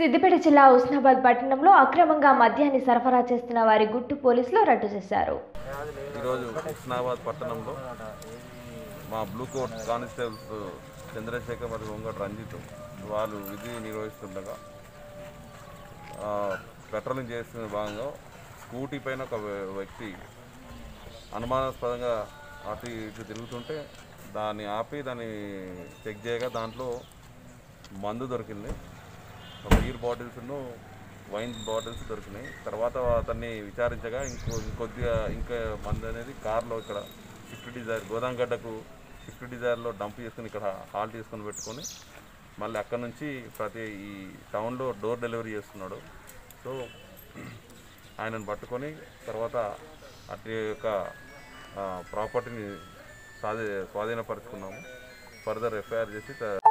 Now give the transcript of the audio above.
సిద్దిపేట జిల్లా ఉస్నాబాద్ పట్టణంలో అక్రమంగా మద్యాన్ని సరఫరా చేస్తున్న వారి గుట్టు పోలీసులు రద్దు చేశారు ఈరోజు హుస్నాబాద్ పట్టణంలో మా బ్లూ కోట్ కానిస్టేబుల్స్ చంద్రశేఖర్ మరియు ఒంగటి రంజిత్ వాళ్ళు విధి నిర్వహిస్తుండగా ఆ, పెట్రోలింగ్ చేస్తున్న భాగంగా స్కూటీ పైన ఒక వ్య- వ్యక్తి అనుమానాస్పదంగా అటు ఇటు తిరుగుతుంటే దాన్ని ఆపి దాన్ని చెక్ చేయగా దాంట్లో మందు దొరికింది ఒక బీర్ బాటిల్స్ను వైన్ బాటిల్స్ దొరికినాయి తర్వాత అతన్ని విచారించగా ఇంకో ఇంకొద్దిగా ఇంకా మంది అనేది కార్లో ఇక్కడ స్విఫ్ట్ డిజైర్ గోదాంగడ్డకు స్విఫ్ట్ డిజైర్లో డంప్ చేసుకుని ఇక్కడ హాల్ట్ చేసుకుని పెట్టుకొని మళ్ళీ అక్కడ నుంచి ప్రతి ఈ టౌన్లో డోర్ డెలివరీ చేస్తున్నాడు సో ఆయనను పట్టుకొని తర్వాత అటు యొక్క ప్రాపర్టీని స్వాధీ స్వాధీనపరుచుకున్నాము ఫర్దర్ ఎఫ్ఐఆర్ చేసి త-